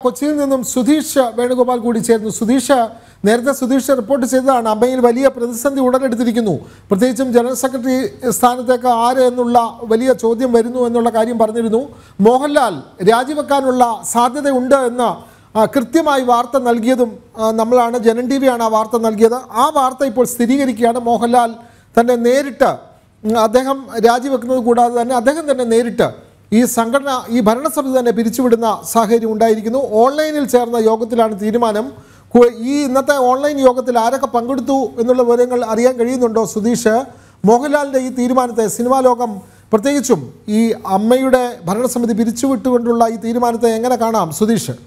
കൊച്ചിയിൽ നിന്നും സുധീഷ് വേണുഗോപാൽ കൂടി ചേർന്നു സുധീഷ് നേരത്തെ സുധീഷ് റിപ്പോർട്ട് ചെയ്തതാണ് അമ്മയിൽ വലിയ പ്രതിസന്ധി ഉടലെടുത്തിരിക്കുന്നു പ്രത്യേകിച്ചും ജനറൽ സെക്രട്ടറി സ്ഥാനത്തേക്ക് ആര് എന്നുള്ള വലിയ ചോദ്യം വരുന്നു എന്നുള്ള കാര്യം പറഞ്ഞിരുന്നു മോഹൻലാൽ രാജിവെക്കാനുള്ള സാധ്യതയുണ്ട് എന്ന് ആ, കൃത്യമായി വാർത്ത നൽകിയതും ആ, നമ്മളാണ് ജനൻ ടി വിയാണ് ആ വാർത്ത നൽകിയത് ആ വാർത്ത ഇപ്പോൾ സ്ഥിരീകരിക്കുകയാണ് മോഹൻലാൽ തന്നെ നേരിട്ട് ഉം, അദ്ദേഹം രാജിവെക്കുന്നത് കൂടാതെ തന്നെ അദ്ദേഹം തന്നെ നേരിട്ട് ഈ സംഘടന ഈ ഭരണസമിതി തന്നെ പിരിച്ചുവിടുന്ന സാഹചര്യം ഉണ്ടായിരിക്കുന്നു ഓൺലൈനിൽ ചേർന്ന യോഗത്തിലാണ് തീരുമാനം കു- ഈ ഇന്നത്തെ ഓൺലൈൻ യോഗത്തിൽ ആരൊക്കെ പങ്കെടുത്തു എന്നുള്ള വിവരങ്ങൾ അറിയാൻ കഴിയുന്നുണ്ടോ സുധീഷ് മോഹൻലാലിൻ്റെ ഈ തീരുമാനത്തെ സിനിമാ ലോകം പ്രത്യേകിച്ചും ഈ അമ്മയുടെ ഭരണസമിതി പിരിച്ചുവിട്ടുകൊണ്ടുള്ള ഈ തീരുമാനത്തെ എങ്ങനെ കാണാം സുധീഷ്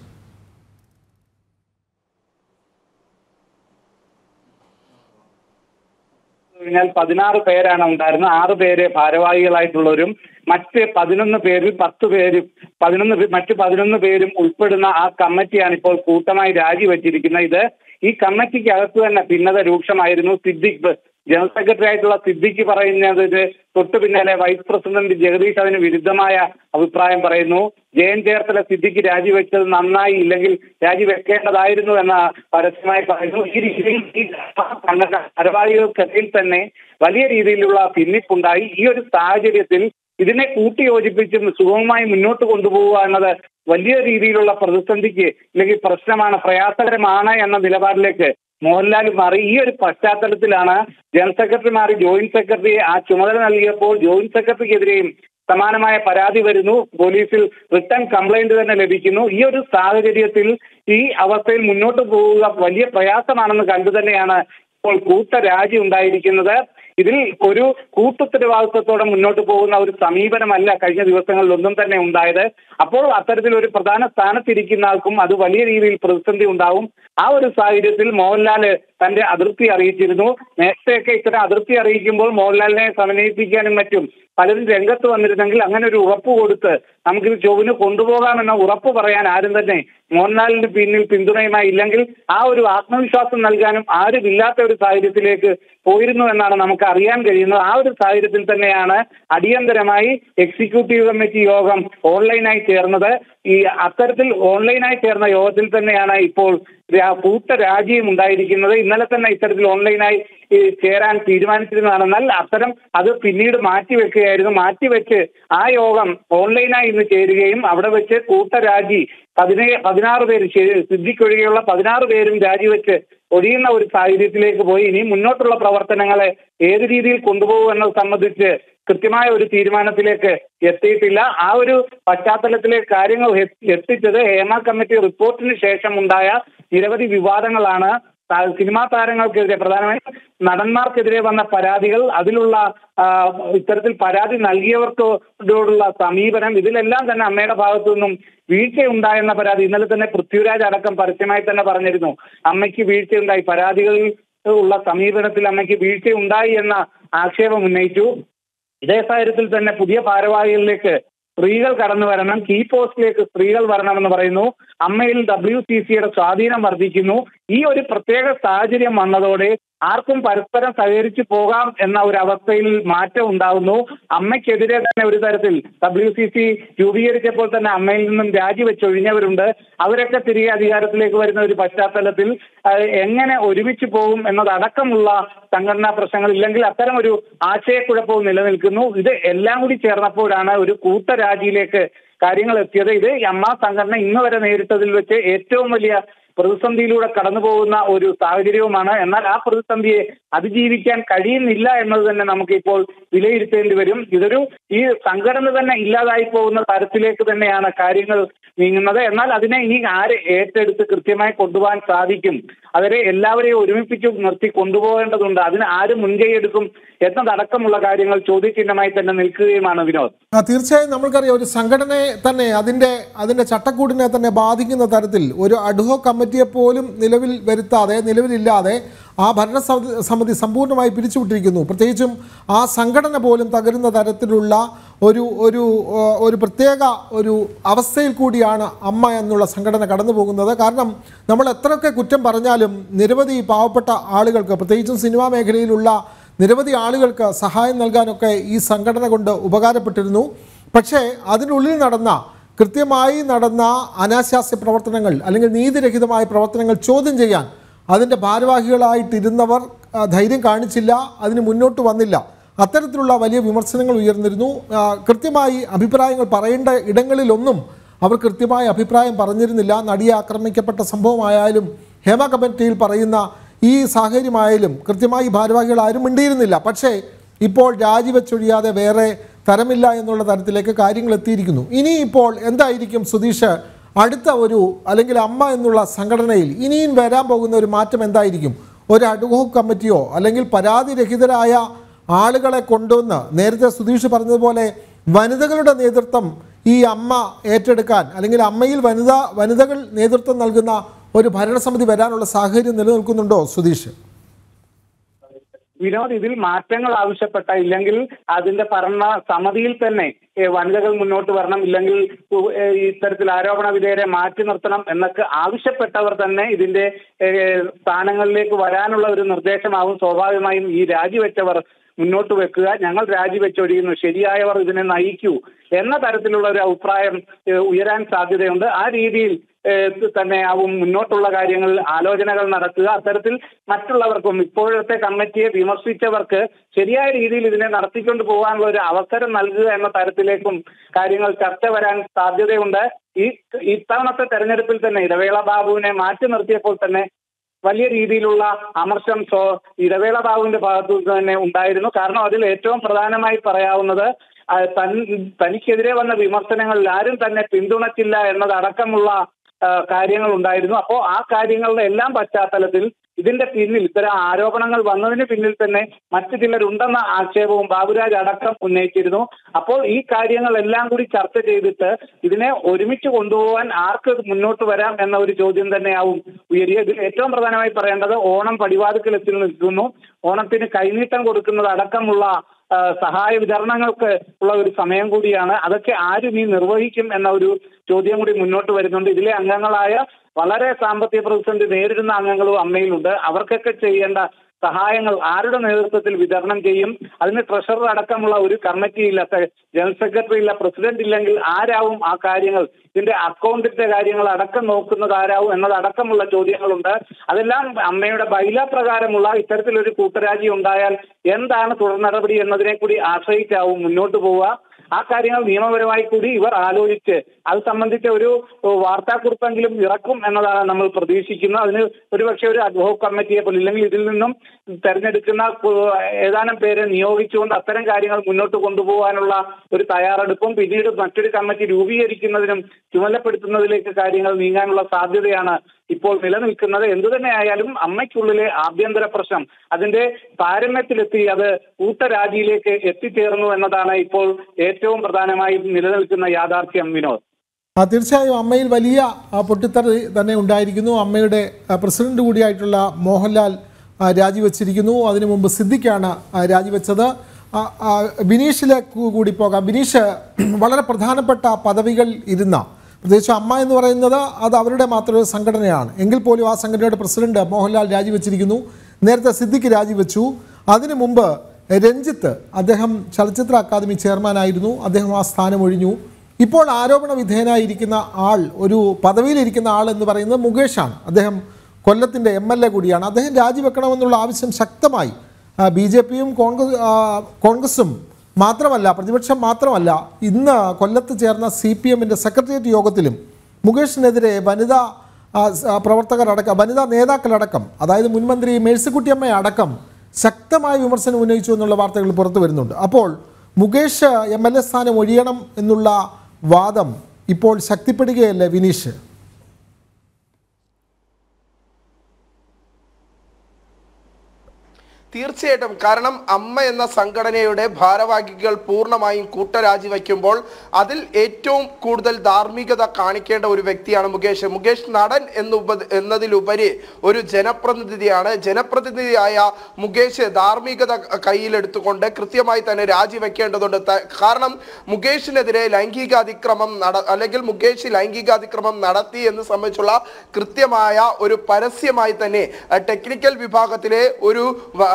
കഴിഞ്ഞാൽ പതിനാറ് പേരാണ് ഉണ്ടായിരുന്നത് ആറ് പേര് ഭാരവാഹികളായിട്ടുള്ളവരും മറ്റ് പതിനൊന്ന് പേരിൽ പത്ത് പേരും പതിനൊന്ന് പേ- മറ്റ് പതിനൊന്ന് പേരും ഉൾപ്പെടുന്ന ആ കമ്മിറ്റിയാണ് ഇപ്പോൾ കൂട്ടമായി രാജിവെച്ചിരിക്കുന്നത് ഇത് ഈ കമ്മിറ്റിക്ക് അകത്ത് തന്നെ ഭിന്നത രൂക്ഷമായിരുന്നു സിദ്ദിഖ് ജനറൽ സെക്രട്ടറി ആയിട്ടുള്ള സിദ്ദിഖ് പറയുന്നത് തൊട്ടു പിന്നാലെ വൈസ് പ്രസിഡന്റ് ജഗദീഷ് അതിന് വിരുദ്ധമായ അഭിപ്രായം പറയുന്നു ജയൻ ചേർത്തല സിദ്ദിഖ് രാജിവെച്ചത് നന്നായി ഇല്ലെങ്കിൽ രാജിവെക്കേണ്ടതായിരുന്നു എന്ന പരസ്യമായി പറയുന്നു ഈ രീതിയിൽ ഈ ഭാരവാഹികൾക്കിടയിൽ തന്നെ വലിയ രീതിയിലുള്ള ഭിന്നിപ്പുണ്ടായി ഈ ഒരു സാഹചര്യത്തിൽ ഇതിനെ കൂട്ടിയോജിപ്പിച്ചും സുഗമമായി മുന്നോട്ട് കൊണ്ടുപോവുക എന്നത് വലിയ രീതിയിലുള്ള പ്രതിസന്ധിക്ക് അല്ലെങ്കിൽ പ്രശ്നമാണ് പ്രയാസകരമാണ് എന്ന നിലപാടിലേക്ക് മോഹൻലാൽ മാറി ഈ ഒരു പശ്ചാത്തലത്തിലാണ് ജനറൽ സെക്രട്ടറി മാറി ജോയിന്റ് സെക്രട്ടറി ആ ചുമതല നൽകിയപ്പോൾ ജോയിന്റ് സെക്രട്ടറിക്കെതിരെയും സമാനമായ പരാതി വരുന്നു പോലീസിൽ റിട്ടേൺ കംപ്ലൈന്റ് തന്നെ ലഭിക്കുന്നു ഈ ഒരു സാഹചര്യത്തിൽ ഈ അവസ്ഥയിൽ മുന്നോട്ട് പോവുക വലിയ പ്രയാസമാണെന്ന് കണ്ടു തന്നെയാണ് ഇപ്പോൾ കൂട്ടരാജി ഉണ്ടായിരിക്കുന്നത് ഇതിൽ ഒരു കൂട്ടുത്തരവാദിത്വത്തോടെ മുന്നോട്ട് പോകുന്ന ഒരു സമീപനമല്ല കഴിഞ്ഞ ദിവസങ്ങളിൽ ഒന്നും തന്നെ ഉണ്ടായത് അപ്പോൾ അത്തരത്തിൽ ഒരു പ്രധാന സ്ഥാനത്തിരിക്കുന്ന ആൾക്കും അത് വലിയ രീതിയിൽ പ്രതിസന്ധി ഉണ്ടാവും ആ ഒരു സാഹചര്യത്തിൽ മോഹൻലാല് തന്റെ അതിർത്തി അറിയിച്ചിരുന്നു നേരത്തെയൊക്കെ ഇത്തരം അതിർത്തി അറിയിക്കുമ്പോൾ മോഹൻലാലിനെ സമന്വയിപ്പിക്കാനും മറ്റും പലരും രംഗത്ത് വന്നിരുന്നെങ്കിൽ അങ്ങനെ ഒരു ഉറപ്പ് കൊടുത്ത് നമുക്കിത് ചൊവ്വിന് കൊണ്ടുപോകാമെന്ന ഉറപ്പ് പറയാൻ ആരും തന്നെ മോഹൻലാലിന് പിന്നിൽ പിന്തുണയുമായി ഇല്ലെങ്കിൽ ആ ഒരു ആത്മവിശ്വാസം നൽകാനും ആരുമില്ലാത്ത ഒരു സാഹചര്യത്തിലേക്ക് പോയിരുന്നു എന്നാണ് നമുക്ക് അറിയാൻ കഴിയുന്നത് ആ ഒരു സാഹചര്യത്തിൽ തന്നെയാണ് അടിയന്തരമായി എക്സിക്യൂട്ടീവ് കമ്മിറ്റി യോഗം ഓൺലൈനായി ചേർന്നത് ഈ അത്തരത്തിൽ ഓൺലൈനായി ചേർന്ന യോഗത്തിൽ തന്നെയാണ് ഇപ്പോൾ രാ- കൂട്ടരാജിയും ഉണ്ടായിരിക്കുന്നത് ഇന്നലെ തന്നെ ഇത്തരത്തിൽ ഓൺലൈനായി ഈ ചേരാൻ തീരുമാനിച്ചിരുന്നതാണ് എന്നാൽ അത്തരം അത് പിന്നീട് മാറ്റിവെക്കുകയായിരുന്നു മാറ്റിവെച്ച് ആ യോഗം ഓൺലൈനായി ഇന്ന് ചേരുകയും അവിടെ വെച്ച് കൂട്ടരാജി പതിനേഴ് പതിനാറ് പേര് ശരി- സിദ്ദിഖ് ഒഴികെയുള്ള പതിനാറ് പേരും രാജിവെച്ച് ഒഴിയുന്ന ഒരു സാഹചര്യത്തിലേക്ക് പോയി ഇനി മുന്നോട്ടുള്ള പ്രവർത്തനങ്ങളെ ഏത് രീതിയിൽ കൊണ്ടുപോകും എന്നത് സംബന്ധിച്ച് കൃത്യമായ ഒരു തീരുമാനത്തിലേക്ക് എത്തിയിട്ടില്ല ആ ഒരു പശ്ചാത്തലത്തിലെ കാര്യങ്ങൾ എ- എത്തിച്ചത് ഹേമ കമ്മിറ്റി റിപ്പോർട്ടിന് ശേഷം ഉണ്ടായ നിരവധി വിവാദങ്ങളാണ് ത- സിനിമാ താരങ്ങൾക്കെതിരെ പ്രധാനമായും നടന്മാർക്കെതിരെ വന്ന പരാതികൾ അതിലുള്ള ആ, ഇത്തരത്തിൽ പരാതി നൽകിയവർക്കോടുള്ള സമീപനം ഇതിലെല്ലാം തന്നെ അമ്മയുടെ ഭാഗത്തു നിന്നും വീഴ്ചയുണ്ടായെന്ന പരാതി ഇന്നലെ തന്നെ പൃഥ്വിരാജ് അടക്കം പരസ്യമായി തന്നെ പറഞ്ഞിരുന്നു അമ്മയ്ക്ക് വീഴ്ചയുണ്ടായി പരാതികളിൽ ഉള്ള സമീപനത്തിൽ അമ്മയ്ക്ക് വീഴ്ചയുണ്ടായി എന്ന ആക്ഷേപം ഉന്നയിച്ചു ഇതേ സാഹചര്യത്തിൽ തന്നെ പുതിയ ഭാരവാഹികളിലേക്ക് സ്ത്രീകൾ കടന്നു വരണം കീ പോസ്റ്റിലേക്ക് സ്ത്രീകൾ വരണമെന്ന് പറയുന്നു അമ്മയിൽ ഡബ്ല്യു സി സിയുടെ സ്വാധീനം വർദ്ധിക്കുന്നു ഈ ഒരു പ്രത്യേക സാഹചര്യം വന്നതോടെ ആർക്കും പരസ്പരം സഹകരിച്ചു പോകാം എന്ന ഒരു അവസ്ഥയിൽ മാറ്റം ഉണ്ടാകുന്നു അമ്മയ്ക്കെതിരെ തന്നെ ഒരു തരത്തിൽ ഡബ്ല്യു സി സി രൂപീകരിച്ചപ്പോൾ തന്നെ അമ്മയിൽ നിന്നും രാജിവെച്ചൊഴിഞ്ഞവരുണ്ട് അവരൊക്കെ തിരികെ അധികാരത്തിലേക്ക് വരുന്ന ഒരു പശ്ചാത്തലത്തിൽ അത് എങ്ങനെ ഒരുമിച്ച് പോകും എന്നതടക്കമുള്ള സംഘടനാ പ്രശ്നങ്ങൾ ഇല്ലെങ്കിൽ അത്തരം ഒരു ആശയക്കുഴപ്പവും നിലനിൽക്കുന്നു ഇത് എല്ലാം കൂടി ചേർന്നപ്പോഴാണ് ഒരു കൂട്ടരാജിയിലേക്ക് കാര്യങ്ങൾ എത്തിയത് ഇത് ഈ അമ്മ സംഘടന ഇന്ന് വരെ നേരിട്ടതിൽ വെച്ച് ഏറ്റവും വലിയ പ്രതിസന്ധിയിലൂടെ കടന്നു പോകുന്ന ഒരു സാഹചര്യവുമാണ് എന്നാൽ ആ പ്രതിസന്ധിയെ അതിജീവിക്കാൻ കഴിയുന്നില്ല എന്നത് തന്നെ നമുക്ക് ഇപ്പോൾ വിലയിരുത്തേണ്ടി വരും ഇതൊരു ഈ സംഘടന തന്നെ ഇല്ലാതായി പോകുന്ന തരത്തിലേക്ക് തന്നെയാണ് കാര്യങ്ങൾ നീങ്ങുന്നത് എന്നാൽ അതിനെ ഇനി ആര് ഏറ്റെടുത്ത് കൃത്യമായി കൊണ്ടുപോകാൻ സാധിക്കും അവരെ എല്ലാവരെയും ഒരുമിപ്പിച്ച് നിർത്തി കൊണ്ടുപോകേണ്ടതുണ്ട് അതിന് ആര് മുൻകൈ എടുക്കും എന്നതടക്കമുള്ള കാര്യങ്ങൾ ചോദ്യചിഹ്നമായി തന്നെ നിൽക്കുകയുമാണ് വിനോദ് ആ തീർച്ചയായും നമ്മൾക്കറിയാം ഒരു സംഘടനയെ തന്നെ അതിൻ്റെ അതിൻ്റെ ചട്ടക്കൂടിനെ തന്നെ ബാധിക്കുന്ന തരത്തിൽ ഒരു അഡ്ഹോ കമ്മിറ്റിയെ പോലും നിലവിൽ വരുത്താതെ നിലവിലില്ലാതെ ആ ഭരണ സമിതി- സമിതി സമ്പൂർണ്ണമായി പിരിച്ചുവിട്ടിരിക്കുന്നു പ്രത്യേകിച്ചും ആ സംഘടന പോലും തകരുന്ന തരത്തിലുള്ള ഒരു ഒരു ആ, ഒരു പ്രത്യേക ഒരു അവസ്ഥയിൽ കൂടിയാണ് അമ്മ എന്നുള്ള സംഘടന കടന്നു പോകുന്നത് കാരണം നമ്മൾ എത്രയൊക്കെ കുറ്റം പറഞ്ഞാലും നിരവധി പാവപ്പെട്ട ആളുകൾക്ക് പ്രത്യേകിച്ചും സിനിമാ മേഖലയിലുള്ള നിരവധി ആളുകൾക്ക് സഹായം നൽകാനൊക്കെ ഈ സംഘടന കൊണ്ട് ഉപകാരപ്പെട്ടിരുന്നു പക്ഷേ അതിനുള്ളിൽ നടന്ന കൃത്യമായി നടന്ന അനാശാസ്യ പ്രവർത്തനങ്ങൾ അല്ലെങ്കിൽ നീതിരഹിതമായ പ്രവർത്തനങ്ങൾ ചോദ്യം ചെയ്യാൻ അതിൻ്റെ ഭാരവാഹികളായിട്ടിരുന്നവർ ആ, ധൈര്യം കാണിച്ചില്ല അതിന് മുന്നോട്ട് വന്നില്ല അത്തരത്തിലുള്ള വലിയ വിമർശനങ്ങൾ ഉയർന്നിരുന്നു ആ, കൃത്യമായി അഭിപ്രായങ്ങൾ പറയേണ്ട ഇടങ്ങളിലൊന്നും അവർ കൃത്യമായ അഭിപ്രായം പറഞ്ഞിരുന്നില്ല നടിയെ ആക്രമിക്കപ്പെട്ട സംഭവമായാലും ഹേമ കമ്മിറ്റിയിൽ പറയുന്ന ഈ സാഹചര്യമായാലും കൃത്യമായി ഭാരവാഹികൾ ആരും മിണ്ടിയിരുന്നില്ല പക്ഷേ ഇപ്പോൾ രാജിവെച്ചൊഴിയാതെ വേറെ തരമില്ല എന്നുള്ള തരത്തിലേക്ക് കാര്യങ്ങൾ എത്തിയിരിക്കുന്നു ഇനി ഇപ്പോൾ എന്തായിരിക്കും സുധീഷ് അടുത്ത ഒരു അല്ലെങ്കിൽ അമ്മ എന്നുള്ള സംഘടനയിൽ ഇനിയും വരാൻ പോകുന്ന ഒരു മാറ്റം എന്തായിരിക്കും ഒരു അഡ്ഹോക് കമ്മിറ്റിയോ അല്ലെങ്കിൽ പരാതിരഹിതരായ ആളുകളെ കൊണ്ടുവന്ന് നേരത്തെ സുധീഷ് പറഞ്ഞതുപോലെ വനിതകളുടെ നേതൃത്വം ഈ അമ്മ ഏറ്റെടുക്കാൻ അല്ലെങ്കിൽ അമ്മയിൽ വനിത വനിതകൾ നേതൃത്വം നൽകുന്ന ഒരു ഭരണസമിതി വരാനുള്ള സാഹചര്യം നിലനിൽക്കുന്നുണ്ടോ സുധീഷ് വിനോദ് ഇതിൽ മാറ്റങ്ങൾ ആവശ്യപ്പെട്ട ഇല്ലെങ്കിൽ അതിന്റെ ഭരണ സമിതിയിൽ തന്നെ ഏ, വനിതകൾ മുന്നോട്ട് വരണം ഇല്ലെങ്കിൽ ഉ- ഏ, ഇത്തരത്തിൽ ആരോപണ വിധേയരെ മാറ്റി നിർത്തണം എന്നൊക്കെ ആവശ്യപ്പെട്ടവർ തന്നെ ഇതിന്റെ ഏ, സ്ഥാനങ്ങളിലേക്ക് വരാനുള്ള ഒരു നിർദ്ദേശമാവും സ്വാഭാവികമായും ഈ രാജിവെച്ചവർ മുന്നോട്ട് വെക്കുക ഞങ്ങൾ രാജിവെച്ചൊഴിയുന്നു ശരിയായവർ ഇതിനെ നയിക്കൂ എന്ന തരത്തിലുള്ള ഒരു അഭിപ്രായം ഏ, ഉയരാൻ സാധ്യതയുണ്ട് ആ രീതിയിൽ ഏഹ് തന്നെ ആവും മുന്നോട്ടുള്ള കാര്യങ്ങളിൽ ആലോചനകൾ നടക്കുക അത്തരത്തിൽ മറ്റുള്ളവർക്കും ഇപ്പോഴത്തെ കമ്മിറ്റിയെ വിമർശിച്ചവർക്ക് ശരിയായ രീതിയിൽ ഇതിനെ നടത്തിക്കൊണ്ട് പോകാനുള്ള ഒരു അവസരം നൽകുക എന്ന തരത്തിലേക്കും കാര്യങ്ങൾ ചർച്ച വരാൻ സാധ്യതയുണ്ട് ഈ ഇത്തവണത്തെ തെരഞ്ഞെടുപ്പിൽ തന്നെ ഇടവേള ബാബുവിനെ മാറ്റി നിർത്തിയപ്പോൾ തന്നെ വലിയ രീതിയിലുള്ള അമർഷം സോ ഇടവേള ബാബുവിന്റെ ഭാഗത്തു നിന്ന് തന്നെ ഉണ്ടായിരുന്നു കാരണം അതിൽ ഏറ്റവും പ്രധാനമായി പറയാവുന്നത് ആ, തൻ തനിക്കെതിരെ വന്ന വിമർശനങ്ങളിൽ ആരും തന്നെ പിന്തുണച്ചില്ല എന്നതടക്കമുള്ള ആ, കാര്യങ്ങൾ ഉണ്ടായിരുന്നു അപ്പോൾ ആ കാര്യങ്ങളുടെ എല്ലാം പശ്ചാത്തലത്തിൽ ഇതിന്റെ പിന്നിൽ ഇത്തരം ആരോപണങ്ങൾ വന്നതിന് പിന്നിൽ തന്നെ മറ്റു ചിലരുണ്ടെന്ന ആക്ഷേപവും ബാബുരാജ് അടക്കം ഉന്നയിച്ചിരുന്നു അപ്പോൾ ഈ കാര്യങ്ങളെല്ലാം കൂടി ചർച്ച ചെയ്തിട്ട് ഇതിനെ ഒരുമിച്ച് കൊണ്ടുപോകാൻ ആർക്ക് മുന്നോട്ട് വരാം എന്ന ഒരു ചോദ്യം തന്നെയാവും ഉയരിയ ഇതിൽ ഏറ്റവും പ്രധാനമായി പറയേണ്ടത് ഓണം പടിവാതിക്കൽ എത്തി നിൽക്കുന്നു ഓണത്തിന് കൈനീട്ടം കൊടുക്കുന്നത് അടക്കമുള്ള ആ, സഹായ വിതരണങ്ങൾക്ക് ഉള്ള ഒരു സമയം കൂടിയാണ് അതൊക്കെ ആരും ഈ നിർവഹിക്കും എന്ന ഒരു ചോദ്യം കൂടി മുന്നോട്ട് വരുന്നുണ്ട് ഇതിലെ അംഗങ്ങളായ വളരെ സാമ്പത്തിക പ്രതിസന്ധി നേരിടുന്ന അംഗങ്ങളും അമ്മയിലുണ്ട് അവർക്കൊക്കെ ചെയ്യേണ്ട സഹായങ്ങൾ ആരുടെ നേതൃത്വത്തിൽ വിതരണം ചെയ്യും അതിന് ട്രഷറർ അടക്കമുള്ള ഒരു കമ്മിറ്റി ഇല്ല സെ- ജനറൽ സെക്രട്ടറി ഇല്ല പ്രസിഡന്റ് ഇല്ലെങ്കിൽ ആരാവും ആ കാര്യങ്ങൾ ഇതിന്റെ അക്കൗണ്ടിന്റെ കാര്യങ്ങൾ അടക്കം നോക്കുന്നത് ആരാവും എന്നതടക്കമുള്ള ചോദ്യങ്ങളുണ്ട് അതെല്ലാം അമ്മയുടെ ബൈല പ്രകാരമുള്ള ഇത്തരത്തിലൊരു കൂട്ടരാജി ഉണ്ടായാൽ എന്താണ് തുടർ നടപടി എന്നതിനെ കൂടി ആശ്രയിച്ചാവും മുന്നോട്ട് പോവുക ആ കാര്യങ്ങൾ നിയമപരമായി കൂടി ഇവർ ആലോചിച്ച് അത് സംബന്ധിച്ച ഒരു വാർത്താക്കുറിപ്പെങ്കിലും ഇറക്കും എന്നതാണ് നമ്മൾ പ്രതീക്ഷിക്കുന്നത് അതിന് ഒരുപക്ഷെ ഒരു അഡ്വോക് കമ്മിറ്റിയെ പോലെ ഇല്ലെങ്കിൽ ഇതിൽ നിന്നും തെരഞ്ഞെടുക്കുന്ന കു- ഏതാനും പേരെ നിയോഗിച്ചുകൊണ്ട് അത്തരം കാര്യങ്ങൾ മുന്നോട്ട് കൊണ്ടുപോകാനുള്ള ഒരു തയ്യാറെടുപ്പും പിന്നീട് മറ്റൊരു കമ്മിറ്റി രൂപീകരിക്കുന്നതിനും ചുമതലപ്പെടുത്തുന്നതിലേക്ക് കാര്യങ്ങൾ നീങ്ങാനുള്ള സാധ്യതയാണ് ഇപ്പോൾ നിലനിൽക്കുന്നത് എന്തു തന്നെ ആയാലും അമ്മയ്ക്കുള്ളിലെ ആഭ്യന്തര പ്രശ്നം അതിന്റെ പാരമ്യത്തിലെത്തി അത് കൂട്ടരാജിയിലേക്ക് എത്തിച്ചേർന്നു എന്നതാണ് ഇപ്പോൾ ഏറ്റവും പ്രധാനമായി നിലനിൽക്കുന്ന യാഥാർത്ഥ്യം വിനോദ് ആ, തീർച്ചയായും അമ്മയിൽ വലിയ ആ, പൊട്ടിത്തെറി തന്നെ ഉണ്ടായിരിക്കുന്നു അമ്മയുടെ ആ, പ്രസിഡന്റ് കൂടിയായിട്ടുള്ള മോഹൻലാൽ ആ, രാജിവെച്ചിരിക്കുന്നു അതിനു മുമ്പ് സിദ്ദിഖാണ് ആ, രാജിവെച്ചത് ആ, ആ, ബിനീഷിലേക്ക് കൂടി പോകാം ബിനീഷ് വളരെ പ്രധാനപ്പെട്ട പദവികൾ ഇരുന്ന പ്രത്യേകിച്ച് അമ്മ എന്ന് പറയുന്നത് അത് അവരുടെ മാത്രം ഒരു സംഘടനയാണ് എങ്കിൽ പോലും ആ സംഘടനയുടെ പ്രസിഡന്റ് മോഹൻലാൽ രാജിവെച്ചിരിക്കുന്നു നേരത്തെ സിദ്ദിഖ് രാജിവെച്ചു അതിനു മുമ്പ് രഞ്ജിത്ത് അദ്ദേഹം ചലച്ചിത്ര അക്കാദമി ചെയർമാനായിരുന്നു അദ്ദേഹം ആ സ്ഥാനം ഒഴിഞ്ഞു ഇപ്പോൾ ആരോപണ വിധേയനായിരിക്കുന്ന ആൾ ഒരു പദവിയിലിരിക്കുന്ന ആൾ എന്ന് പറയുന്നത് മുകേഷാണ് അദ്ദേഹം കൊല്ലത്തിൻ്റെ എം എൽ എ കൂടിയാണ് അദ്ദേഹം രാജിവെക്കണമെന്നുള്ള ആവശ്യം ശക്തമായി ബി ജെ പിയും കോൺഗ്രസ് ആ, കോൺഗ്രസും മാത്രമല്ല പ്രതിപക്ഷം മാത്രമല്ല ഇന്ന് കൊല്ലത്ത് ചേർന്ന സി പി എമ്മിൻ്റെ സെക്രട്ടേറിയറ്റ് യോഗത്തിലും മുകേഷിനെതിരെ വനിതാ ആ, സ- ആ, പ്രവർത്തകരടക്കം വനിതാ നേതാക്കളടക്കം അതായത് മുൻമന്ത്രി മേഴ്സിക്കുട്ടിയമ്മ അടക്കം ശക്തമായ വിമർശനം ഉന്നയിച്ചു എന്നുള്ള വാർത്തകൾ പുറത്തു വരുന്നുണ്ട് അപ്പോൾ മുകേഷ് എം എൽ എ സ്ഥാനം ഒഴിയണം എന്നുള്ള വാദം ഇപ്പോൾ ശക്തിപ്പെടുകയല്ലേ വിനീഷ് തീർച്ചയായിട്ടും കാരണം അമ്മ എന്ന സംഘടനയുടെ ഭാരവാഹികൾ പൂർണ്ണമായും കൂട്ടരാജി വയ്ക്കുമ്പോൾ അതിൽ ഏറ്റവും കൂടുതൽ ധാർമ്മികത കാണിക്കേണ്ട ഒരു വ്യക്തിയാണ് മുകേഷ് മുകേഷ് നടൻ എന്നുപ എന്നതിലുപരി ഒരു ജനപ്രതിനിധിയാണ് ജനപ്രതിനിധിയായ മുകേഷ് ധാർമ്മികത കയ്യിലെടുത്തുകൊണ്ട് കൃത്യമായി തന്നെ രാജിവെക്കേണ്ടതുണ്ട് ത- കാരണം മുകേഷിനെതിരെ ലൈംഗിക അതിക്രമം നട അല്ലെങ്കിൽ മുകേഷ് ലൈംഗിക അതിക്രമം നടത്തി എന്ന് സംബന്ധിച്ചുള്ള കൃത്യമായ ഒരു പരസ്യമായി തന്നെ അഹ് ടെക്നിക്കൽ വിഭാഗത്തിലെ ഒരു വ-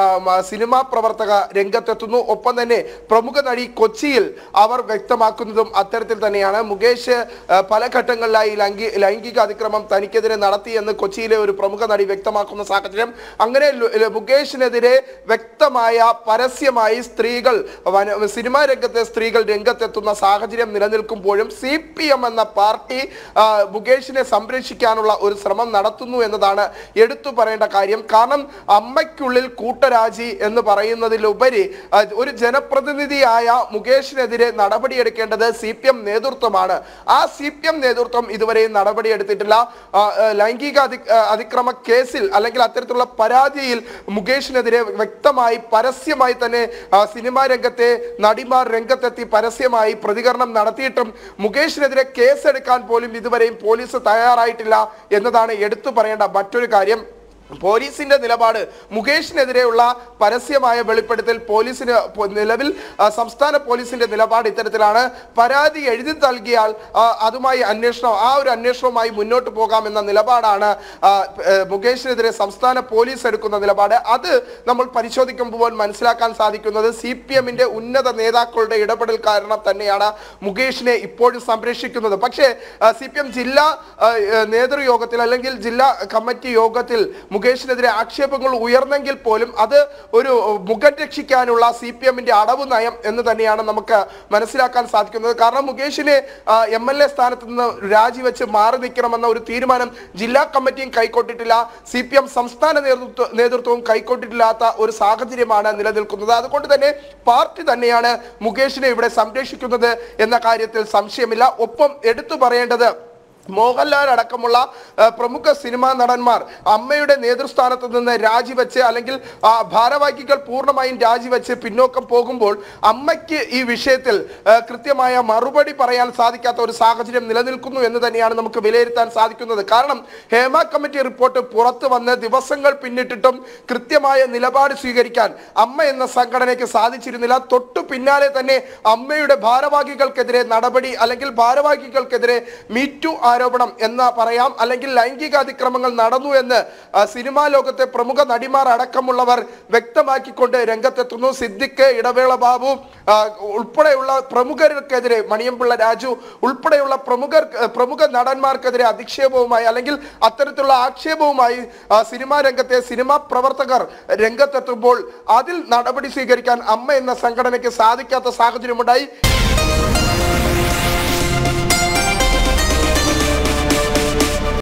മ- സിനിമാ പ്രവർത്തക രംഗത്തെത്തുന്നു ഒപ്പം തന്നെ പ്രമുഖ നടി കൊച്ചിയിൽ അവർ വ്യക്തമാക്കുന്നതും അത്തരത്തിൽ തന്നെയാണ് മുകേഷ് ആ, പല ഘട്ടങ്ങളിലായി ലൈംഗി ലൈംഗിക അതിക്രമം തനിക്കെതിരെ നടത്തി എന്ന് കൊച്ചിയിലെ ഒരു പ്രമുഖ നടി വ്യക്തമാക്കുന്ന സാഹചര്യം അങ്ങനെ ലു- ല- മുകേഷിനെതിരെ വ്യക്തമായ പരസ്യമായി സ്ത്രീകൾ വന- സിനിമാ രംഗത്തെ സ്ത്രീകൾ രംഗത്തെത്തുന്ന സാഹചര്യം നിലനിൽക്കുമ്പോഴും സി പി എം എന്ന പാർട്ടി ആ, മുകേഷിനെ സംരക്ഷിക്കാനുള്ള ഒരു ശ്രമം നടത്തുന്നു എന്നതാണ് എടുത്തു പറയേണ്ട കാര്യം കാരണം അമ്മയ്ക്കുള്ളിൽ കൂട്ടരാജി എന്ന് പറയുന്നതിലുപരി ആ, ഒരു ജനപ്രതിനിധിയായ മുകേഷിനെതിരെ നടപടിയെടുക്കേണ്ടത് സി പി എം നേതൃത്വമാണ് ആ സി പി എം നേതൃത്വം ഇതുവരെയും നടപടിയെടുത്തിട്ടില്ല ആ, ആ, ലൈംഗിക അതി ആ, അതിക്രമ കേസിൽ അല്ലെങ്കിൽ അത്തരത്തിലുള്ള പരാതിയിൽ മുകേഷിനെതിരെ വ്യക്തമായി പരസ്യമായി തന്നെ ആ, സിനിമാ രംഗത്തെ നടിമാർ രംഗത്തെത്തി പരസ്യമായി പ്രതികരണം നടത്തിയിട്ടും മുകേഷിനെതിരെ കേസെടുക്കാൻ പോലും ഇതുവരെയും പോലീസ് തയ്യാറായിട്ടില്ല എന്നതാണ് എടുത്തു പറയേണ്ട മറ്റൊരു കാര്യം പോലീസിന്റെ നിലപാട് മുകേഷിനെതിരെയുള്ള പരസ്യമായ വെളിപ്പെടുത്തൽ പോലീസിന് പൊ- നിലവിൽ ആ, സംസ്ഥാന പോലീസിന്റെ നിലപാട് ഇത്തരത്തിലാണ് പരാതി എഴുതി നൽകിയാൽ ആ, അതുമായി അന്വേഷണം ആ ഒരു അന്വേഷണവുമായി മുന്നോട്ട് പോകാമെന്ന നിലപാടാണ് ആ, ഏ, മുകേഷിനെതിരെ സംസ്ഥാന പോലീസ് എടുക്കുന്ന നിലപാട് അത് നമ്മൾ പരിശോധിക്കുമ്പോൾ മനസ്സിലാക്കാൻ സാധിക്കുന്നത് സി പി എമ്മിന്റെ ഉന്നത നേതാക്കളുടെ ഇടപെടൽ കാരണം തന്നെയാണ് മുകേഷിനെ ഇപ്പോഴും സംരക്ഷിക്കുന്നത് പക്ഷേ സി പി എം ജില്ലാ ആ, ഏ, നേതൃയോഗത്തിൽ അല്ലെങ്കിൽ ജില്ലാ കമ്മിറ്റി യോഗത്തിൽ മുകേഷിനെതിരെ ആക്ഷേപങ്ങൾ ഉയർന്നെങ്കിൽ പോലും അത് ഒരു മുഖം രക്ഷിക്കാനുള്ള സി പി എമ്മിന്റെ അടവ് നയം എന്ന് തന്നെയാണ് നമുക്ക് മനസ്സിലാക്കാൻ സാധിക്കുന്നത് കാരണം മുകേഷിനെ എം എൽ എ സ്ഥാനത്ത് നിന്ന് രാജിവെച്ച് മാറി നിൽക്കണമെന്ന ഒരു തീരുമാനം ജില്ലാ കമ്മിറ്റിയും കൈക്കൊണ്ടിട്ടില്ല സി പി എം സംസ്ഥാന നേതൃത്വ നേതൃത്വവും കൈക്കൊണ്ടിട്ടില്ലാത്ത ഒരു സാഹചര്യമാണ് നിലനിൽക്കുന്നത് അതുകൊണ്ട് തന്നെ പാർട്ടി തന്നെയാണ് മുകേഷിനെ ഇവിടെ സംരക്ഷിക്കുന്നത് എന്ന കാര്യത്തിൽ സംശയമില്ല ഒപ്പം എടുത്തു പറയേണ്ടത് മോഹൻലാൽ അടക്കമുള്ള ആ, പ്രമുഖ സിനിമാ നടന്മാർ അമ്മയുടെ നേതൃസ്ഥാനത്ത് നിന്ന് രാജിവെച്ച് അല്ലെങ്കിൽ ആ, ഭാരവാഹികൾ പൂർണ്ണമായും രാജിവെച്ച് പിന്നോക്കം പോകുമ്പോൾ അമ്മയ്ക്ക് ഈ വിഷയത്തിൽ ആ, കൃത്യമായ മറുപടി പറയാൻ സാധിക്കാത്ത ഒരു സാഹചര്യം നിലനിൽക്കുന്നു എന്ന് തന്നെയാണ് നമുക്ക് വിലയിരുത്താൻ സാധിക്കുന്നത് കാരണം ഹേമ കമ്മിറ്റി റിപ്പോർട്ട് പുറത്തു വന്ന് ദിവസങ്ങൾ പിന്നിട്ടിട്ടും കൃത്യമായ നിലപാട് സ്വീകരിക്കാൻ അമ്മ എന്ന സംഘടനയ്ക്ക് സാധിച്ചിരുന്നില്ല തൊട്ടു പിന്നാലെ തന്നെ അമ്മയുടെ ഭാരവാഹികൾക്കെതിരെ നടപടി അല്ലെങ്കിൽ ഭാരവാഹികൾക്കെതിരെ മീറ്റു ആരോപണം എന്ന് പറയാം അല്ലെങ്കിൽ ലൈംഗിക അതിക്രമങ്ങൾ നടന്നു എന്ന് ആ, സിനിമാ ലോകത്തെ പ്രമുഖ നടിമാർ അടക്കമുള്ളവർ വ്യക്തമാക്കിക്കൊണ്ട് രംഗത്തെത്തുന്നു സിദ്ദിഖ് ഇടവേള ബാബു ആ, ഉൾപ്പെടെയുള്ള പ്രമുഖർക്കെതിരെ മണിയമ്പിള്ള രാജു ഉൾപ്പെടെയുള്ള പ്രമുഖർ പ്രമുഖ നടന്മാർക്കെതിരെ അധിക്ഷേപവുമായി അല്ലെങ്കിൽ അത്തരത്തിലുള്ള ആക്ഷേപവുമായി ആ, സിനിമാ രംഗത്തെ സിനിമാ പ്രവർത്തകർ രംഗത്തെത്തുമ്പോൾ അതിൽ നടപടി സ്വീകരിക്കാൻ അമ്മ എന്ന സംഘടനയ്ക്ക് സാധിക്കാത്ത സാഹചര്യമുണ്ടായി